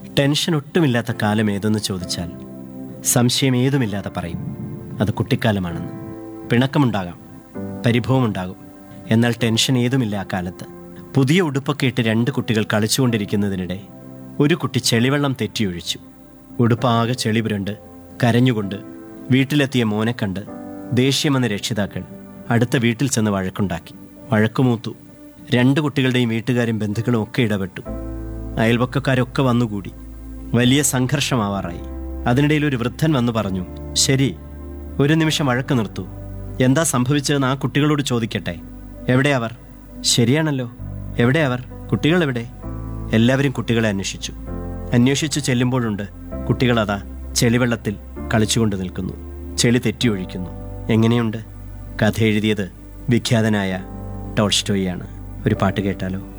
tension ഒട്ടുമില്ലാത്ത കാലം ഏതെന്ന് ചോദിച്ചാൽ സംശയം ഏതുമില്ലാതെ പറയും അത് കുട്ടിക്കാലമാണെന്ന് പിണക്കമുണ്ടാകാം പരിഭവമുണ്ടാകും എന്നാൽ ടെൻഷൻ ഏതുമില്ല ആ കാലത്ത് പുതിയ ഉടുപ്പൊക്കെ ഇട്ട് രണ്ട് കുട്ടികൾ കളിച്ചുകൊണ്ടിരിക്കുന്നതിനിടെ ഒരു കുട്ടി ചെളിവെള്ളം തെറ്റിയൊഴിച്ചു ഉടുപ്പാകെ ചെളി പുരണ്ട് കരഞ്ഞുകൊണ്ട് വീട്ടിലെത്തിയ മോനെ കണ്ട് ദേഷ്യമെന്ന രക്ഷിതാക്കൾ അടുത്ത വീട്ടിൽ ചെന്ന് വഴക്കുണ്ടാക്കി വഴക്കുമൂത്തു രണ്ട് കുട്ടികളുടെയും വീട്ടുകാരും ബന്ധുക്കളും ഒക്കെ ഇടപെട്ടു അയൽപക്കക്കാരൊക്കെ വന്നുകൂടി വലിയ സംഘർഷമാവാറായി അതിനിടയിൽ ഒരു വൃദ്ധൻ വന്നു പറഞ്ഞു ശരി ഒരു നിമിഷം വഴക്ക് നിർത്തൂ എന്താ സംഭവിച്ചതെന്ന് ആ കുട്ടികളോട് ചോദിക്കട്ടെ എവിടെ അവർ ശരിയാണല്ലോ എവിടെ അവർ കുട്ടികൾ എവിടെ എല്ലാവരും കുട്ടികളെ അന്വേഷിച്ചു അന്വേഷിച്ചു ചെല്ലുമ്പോഴുണ്ട് കുട്ടികൾ അതാ ചെളിവെള്ളത്തിൽ കളിച്ചുകൊണ്ട് നിൽക്കുന്നു ചെളി തെറ്റിയൊഴിക്കുന്നു എങ്ങനെയുണ്ട് കഥ എഴുതിയത് വിഖ്യാതനായ ടോൾസ്റ്റോയിയാണ് ഒരു പാട്ട് കേട്ടാലോ